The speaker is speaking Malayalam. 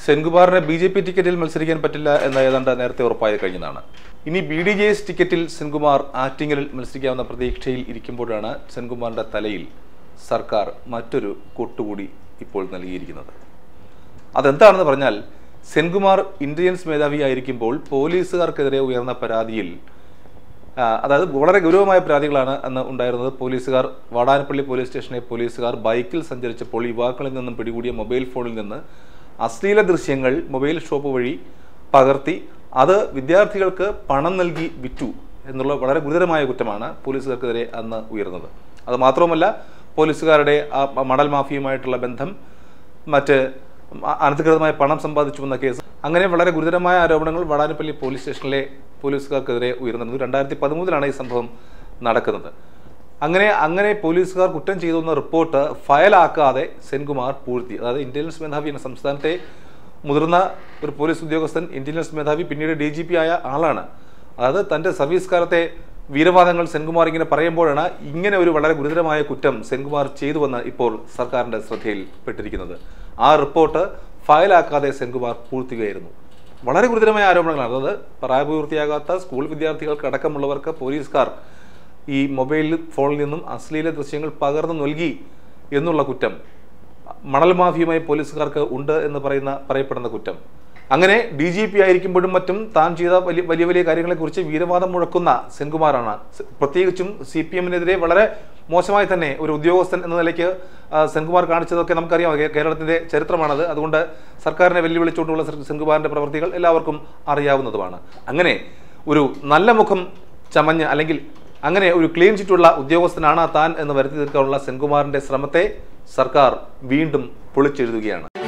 സെൻകുമാറിന് ബി ജെ പി ടിക്കറ്റിൽ മത്സരിക്കാൻ പറ്റില്ല എന്ന് ഏതാണ്ട് നേരത്തെ ഉറപ്പായി കഴിഞ്ഞതാണ് ഇനി ബി ഡി ജെ എസ് ടിക്കറ്റിൽ സെൻകുമാർ ആറ്റിങ്ങലിൽ മത്സരിക്കാവുന്ന പ്രതീക്ഷയിൽ ഇരിക്കുമ്പോഴാണ് സെൻകുമാറിന്റെ തലയിൽ സർക്കാർ മറ്റൊരു കൊട്ടുകൂടി ഇപ്പോൾ നൽകിയിരിക്കുന്നത് അതെന്താണെന്ന് പറഞ്ഞാൽ സെൻകുമാർ ഇന്റലിജൻസ് മേധാവിയായിരിക്കുമ്പോൾ പോലീസുകാർക്കെതിരെ ഉയർന്ന പരാതിയിൽ ആ, അതായത് വളരെ ഗൗരവമായ പരാതികളാണ് അന്ന് ഉണ്ടായിരുന്നത് പോലീസുകാർ വാടാനപ്പള്ളി പോലീസ് സ്റ്റേഷനിലെ പോലീസുകാർ ബൈക്കിൽ സഞ്ചരിച്ചപ്പോൾ യുവാക്കളിൽ നിന്നും പിടികൂടിയ മൊബൈൽ ഫോണിൽ നിന്ന് അശ്ലീല ദൃശ്യങ്ങൾ മൊബൈൽ ഷോപ്പ് വഴി പകർത്തി അത് വിദ്യാർത്ഥികൾക്ക് പണം നൽകി വിറ്റു എന്നുള്ള വളരെ ഗുരുതരമായ കുറ്റമാണ് പോലീസുകാർക്കെതിരെ അന്ന് ഉയർന്നത് അത് മാത്രവുമല്ല പോലീസുകാരുടെ ആ മണൽ മാഫിയുമായിട്ടുള്ള ബന്ധം മറ്റ് അ- അനധികൃതമായ പണം സമ്പാദിച്ചു വന്ന കേസ് അങ്ങനെ വളരെ ഗുരുതരമായ ആരോപണങ്ങൾ വാടാനപ്പള്ളി പോലീസ് സ്റ്റേഷനിലെ പോലീസുകാർക്കെതിരെ ഉയർന്നത് രണ്ടായിരത്തി പതിമൂന്നിലാണ് ഈ സംഭവം നടക്കുന്നത് അങ്ങനെ അങ്ങനെ പോലീസുകാർ കുറ്റം ചെയ്തു എന്ന റിപ്പോർട്ട് ഫയലാക്കാതെ സെൻകുമാർ പൂഴ്ത്തി അതായത് ഇന്റലിജൻസ് മേധാവി എന്ന സംസ്ഥാനത്തെ മുതിർന്ന ഒരു പോലീസ് ഉദ്യോഗസ്ഥൻ ഇന്റലിജൻസ് മേധാവി പിന്നീട് ഡി ജി പി ആയ ആളാണ് അതായത് തൻ്റെ സർവീസ് കാലത്തെ വീരവാദങ്ങൾ സെൻകുമാർ ഇങ്ങനെ പറയുമ്പോഴാണ് ഇങ്ങനെ ഒരു വളരെ ഗുരുതരമായ കുറ്റം സെൻകുമാർ ചെയ്തുവെന്ന് ഇപ്പോൾ സർക്കാരിന്റെ ശ്രദ്ധയിൽപ്പെട്ടിരിക്കുന്നത് ആ റിപ്പോർട്ട് ഫയലാക്കാതെ സെൻകുമാർ പൂഴ്ത്തുകയായിരുന്നു വളരെ ഗുരുതരമായ ആരോപണങ്ങളാണ് അതായത് പ്രായപൂർത്തിയാകാത്ത സ്കൂൾ വിദ്യാർത്ഥികൾക്ക് അടക്കമുള്ളവർക്ക് പോലീസുകാർ ഈ മൊബൈൽ ഫോണിൽ നിന്നും അശ്ലീല ദൃശ്യങ്ങൾ പകർന്നു നൽകി എന്നുള്ള കുറ്റം മണൽ മാഫിയുമായി പോലീസുകാർക്ക് ഉണ്ട് എന്ന് പറയുന്ന പറയപ്പെടുന്ന കുറ്റം അങ്ങനെ ഡി ജി പി ആയിരിക്കുമ്പോഴും മറ്റും താൻ ചെയ്ത വലിയ വലിയ വലിയ കാര്യങ്ങളെക്കുറിച്ച് വീരവാദം മുഴക്കുന്ന സെൻകുമാറാണ് സ- പ്രത്യേകിച്ചും സി പി എമ്മിനെതിരെ വളരെ മോശമായി തന്നെ ഒരു ഉദ്യോഗസ്ഥൻ എന്ന നിലയ്ക്ക് ആ, സെൻകുമാർ കാണിച്ചതൊക്കെ നമുക്കറിയാം കേ- കേരളത്തിന്റെ ചരിത്രമാണത് അതുകൊണ്ട് സർക്കാരിനെ വെല്ലുവിളിച്ചുകൊണ്ടുള്ള സെ- സെൻകുമാറിന്റെ പ്രവർത്തികൾ എല്ലാവർക്കും അറിയാവുന്നതുമാണ് അങ്ങനെ ഒരു നല്ല മുഖം ചമഞ്ഞ് അല്ലെങ്കിൽ അങ്ങനെ ഒരു ക്ലീൻ ചിറ്റുള്ള ഉദ്യോഗസ്ഥനാണ് താൻ എന്ന് വരുത്തി തീർക്കാനുള്ള സെൻകുമാറിന്റെ ശ്രമത്തെ സർക്കാർ വീണ്ടും പൊളിച്ചെഴുതുകയാണ്